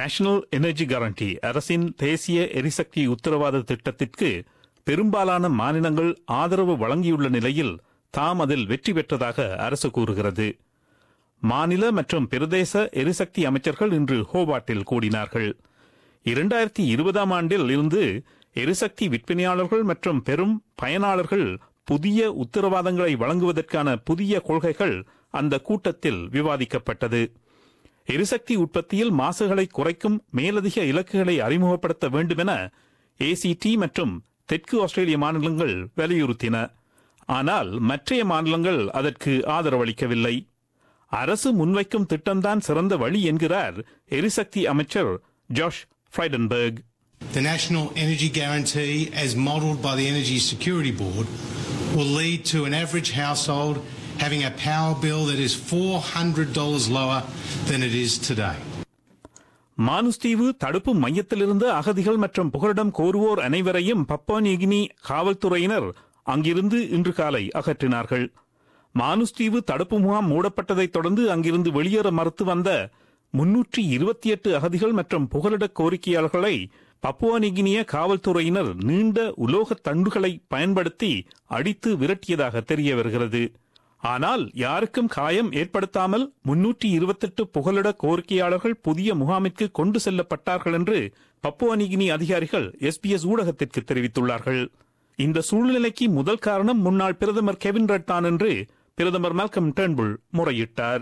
National energy guarantee அரசின் தேசிய எரிசக்தி உத்தரவாத திட்டத்திற்கு பெரும்பாலான மாநிலங்கள் ஆதரவு வழங்கியுள்ள நிலையில் தாம் அதில் வெற்றி பெற்றதாக அரசு கூறுகிறது மாநில மற்றும் பிரதேச எரிசக்தி அமைச்சர்கள் இன்று ஹோபாட்டில் கூடினார்கள் இரண்டாயிரத்தி இருபதாம் ஆண்டில் இருந்து எரிசக்தி விற்பனையாளர்கள் மற்றும் பெரும் பயனாளர்கள் புதிய உத்தரவாதங்களை வழங்குவதற்கான புதிய கொள்கைகள் அந்த கூட்டத்தில் விவாதிக்கப்பட்டது எரிசக்தி உற்பத்தியில் மாசுகளை குறைக்கும் மேலதிக இலக்குகளை அறிமுகப்படுத்த வேண்டும் என ஏசிடி மற்றும் தெற்கு ஆஸ்திரேலிய மாநிலங்கள் வலியுறுத்தின ஆனால் மற்றைய மாநிலங்கள் அதற்கு ஆதரவளிக்கவில்லை அரசு முன்வைக்கும் திட்டம்தான் சிறந்த வழி என்கிறார் எரிசக்தி அமைச்சர் Josh Frydenberg The National Energy Guarantee, as modelled by the Energy Security Board, will lead to an average household having a power bill that is $400 lower than it is today. மானுஸ்தீவு தடுப்பு மையத்திலிருந்து அகதிகள் மற்றும் புகலிடம் கோருவோர் அனைவரையும் பப்பானிகினி காவல்துறையினர் அங்கிருந்து இன்று காலை அகற்றினார்கள் மானுஸ்தீவு தடுப்பு முகாம் மூடப்பட்டதைத் தொடர்ந்து அங்கிருந்து வெளியேற மறுத்து வந்த முன்னூற்றி இருபத்தி எட்டு அகதிகள் மற்றும் புகலிட கோரிக்கையாளர்களை பப்புவானிகினிய காவல்துறையினர் நீண்ட உலோக தண்டுகளை பயன்படுத்தி அடித்து விரட்டியதாக தெரிய வருகிறது ஆனால் யாருக்கும் காயம் ஏற்படுத்தாமல் முன்னூற்றி இருபத்தெட்டு புகலிட கோரிக்கையாளர்கள் புதிய முகாமிற்கு கொண்டு செல்லப்பட்டார்கள் என்று பப்புவானிகினி அதிகாரிகள் எஸ்பிஎஸ் ஊடகத்திற்கு தெரிவித்துள்ளார்கள் இந்த சூழ்நிலைக்கு முதல் காரணம் முன்னாள் பிரதமர் கெவின் ரட் தான் என்று பிரதமர் மால்கம் டேர்ன்புல் முறையிட்டார்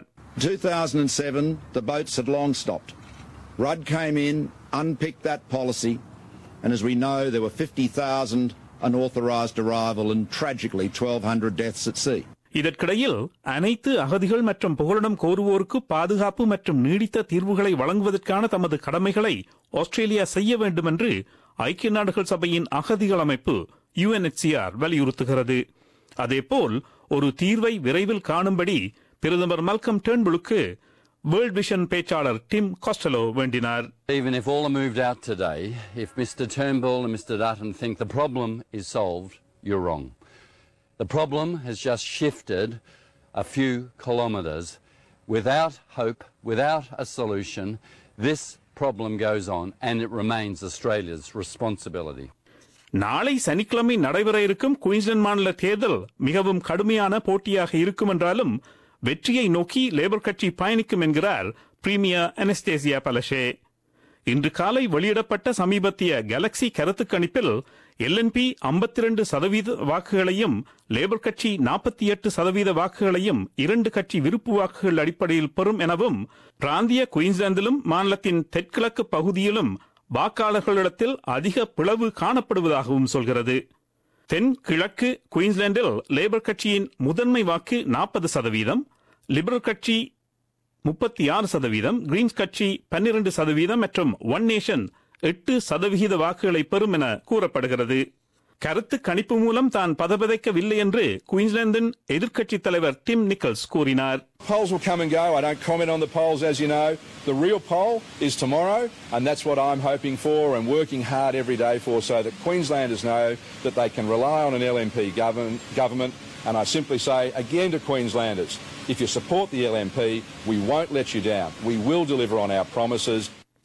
2007, the boats had long stopped. Rudd came in, unpicked that policy, and as we know, there were 50,000 unauthorised arrival and tragically 1,200 deaths at sea. இதற்கிடையில் அனைத்து அகதிகள் மற்றும் புகலிடம் கோருவோருக்கு பாதுகாப்பு மற்றும் நீடித்த தீர்வுகளை வழங்குவதற்கான தமது கடமைகளை ஆஸ்திரேலியா செய்ய வேண்டும் என்று ஐக்கிய நாடுகள் சபையின் அகதிகள் அமைப்பு யுஎன்எச்சிஆர் வலியுறுத்துகிறது அதேபோல் ஒரு தீர்வை விரைவில் காணும்படி பிரதமர் மல்கம் டேர்ன்புலுக்கு வேர்ல்ட் விஷன் பேச்சாளர் டிம் காஸ்டலோ வேண்டினார் Even if all are moved out today, if Mr Turnbull and Mr Dutton think the problem is solved, you're wrong. The problem has just shifted a few kilometres. Without hope, without a solution, this problem goes on and it remains Australia's responsibility. நாளை சனிக்கிழமை நடைபெற இருக்கும் Queensland மாநில தேர்தல் மிகவும் கடுமையான போட்டியாக இருக்கும் என்றாலும் வெற்றியை நோக்கி லேபர் கட்சி பயணிக்கும் என்கிறார் பிரீமியர் அனஸ்தேசியா பலஷே இன்று காலை வெளியிடப்பட்ட சமீபத்திய கேலக்சி கருத்து கணிப்பில் எல்என்பி ஐம்பத்தி இரண்டு சதவீத வாக்குகளையும் லேபர் கட்சி நாற்பத்தி எட்டு சதவீத வாக்குகளையும் இரண்டு கட்சி விருப்பு வாக்குகள் அடிப்படையில் பெறும் எனவும் பிராந்திய குயின்ஸ்லாந்திலும் மாநிலத்தின் தெற்கிழக்கு பகுதியிலும் வாக்காளர்களிடத்தில் அதிக பிளவு காணப்படுவதாகவும் சொல்கிறது தென் கிழக்கு குயின்ஸ்லாந்தில் லேபர் கட்சியின் முதன்மை வாக்கு நாற்பது சதவீதம் லிபரல் கட்சி முப்பத்தி ஆறு சதவீதம் கிரீன்ஸ் கட்சி பன்னிரண்டு சதவீதம் மற்றும் ஒன் நேஷன் எட்டு சதவிகித வாக்குகளை பெறும் என கூறப்படுகிறது கருத்து கணிப்பு மூலம் தான் பதபதைக்கவில்லை என்று குயின்ஸ்லாந்தின் எதிர்க்கட்சித் தலைவர் டிம் நிக்கல்ஸ் கூறினார் Polls will come and go. I don't comment on the polls, as you know. The real poll is tomorrow, and that's what I'm hoping for and working hard every day for so that Queenslanders know that they can rely on an LNP govern- government. And I simply say again to Queenslanders if you support the LNP, we won't let you down. We will deliver on our promises.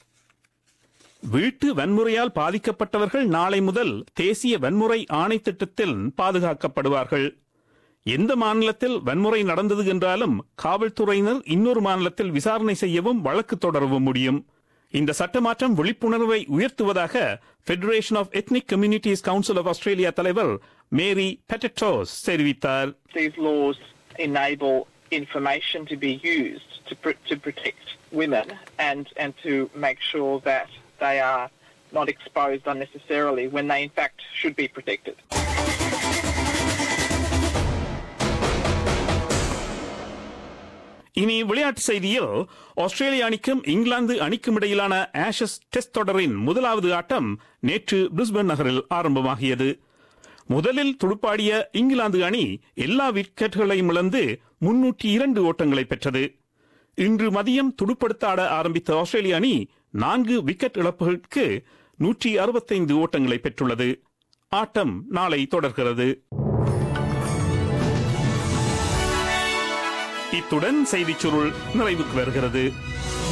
வீட்டு வன்முறையால் பாதிக்கப்பட்டவர்கள் நாளை முதல் தேசிய வன்முறை ஆணை திட்டத்தில் பாதுகாக்கப்படுவார்கள் எந்த மாநிலத்தில் வன்முறை நடந்தது என்றாலும் காவல்துறையினர் இன்னொரு மாநிலத்தில் விசாரணை செய்யவும் வழக்கு தொடரவும் முடியும் இந்த சட்டமாற்றம் விழிப்புணர்வை உயர்த்துவதாக federation of ethnic communities council of Australia தலைவர் மேரி பெட்டட்டோஸ் தெரிவித்தார் these laws enable information to be used to, pr- to protect women and, and to make sure that they are not exposed unnecessarily when they in fact should be protected. இனி விளையாட்டு செய்தியில் ஆஸ்திரேலிய அணிக்கும் இங்கிலாந்து அணிக்கும் இடையிலான Ashes test தொடரின் முதலாவது ஆட்டம் நேற்று Brisbane நகரில் ஆரம்பமாகியது முதலில் துடுப்பாடிய இங்கிலாந்து அணி எல்லா விக்கெட்டுகளையும் இழந்து முன்னூற்றி இரண்டு ஓட்டங்களை பெற்றது இன்று மதியம் துடுப்படுத்த ஆட ஆரம்பித்த ஆஸ்திரேலிய அணி நான்கு விக்கெட் இழப்புகளுக்கு நூற்றி அறுபத்தைந்து ஓட்டங்களை பெற்றுள்ளது ஆட்டம் நாளை தொடர்கிறது இத்துடன் செய்திச் சுருள் நிறைவுக்கு வருகிறது